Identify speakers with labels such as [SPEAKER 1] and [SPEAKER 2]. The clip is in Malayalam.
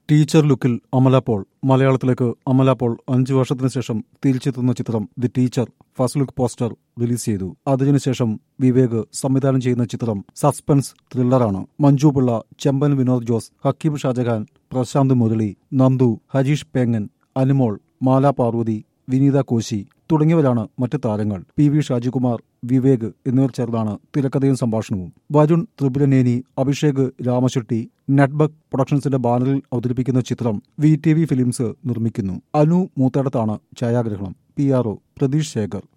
[SPEAKER 1] ടീച്ചർ ലുക്കിൽ അമല പോൾ മലയാളത്തിലേക്ക് അമല പോൾ അഞ്ചു വർഷത്തിനു ശേഷം തിരിച്ചെത്തുന്ന ചിത്രം the teacher first look poster release ചെയ്തു അതിനുശേഷം വിവേക് സംവിധാനം ചെയ്യുന്ന ചിത്രം സസ്പെൻസ് ത്രില്ലറാണ് മഞ്ജു പിള്ള ചെമ്പൻ വിനോദ് ജോസ് ഹക്കീം ഷാജഹാൻ പ്രശാന്ത് മുരളി നന്ദു ഹരീഷ് പേങ്ങൻ അനുമോൾ മാല പാർവതി വിനീത കോശി തുടങ്ങിയവരാണ് മറ്റ് താരങ്ങൾ പി വി ഷാജികുമാർ വിവേക് എന്നിവർ ചേർന്നാണ് തിരക്കഥയും സംഭാഷണവും വരുൺ ത്രിപുരനേനി അഭിഷേക് രാമശെട്ടി നെറ്റ്ബക് പ്രൊഡക്ഷൻസിന്റെ ബാനറിൽ അവതരിപ്പിക്കുന്ന ചിത്രം വി ടി വി ഫിലിംസ് നിർമ്മിക്കുന്നു അനു മൂത്തേടത്താണ് ഛായാഗ്രഹണം P R O Pratheesh Shekhar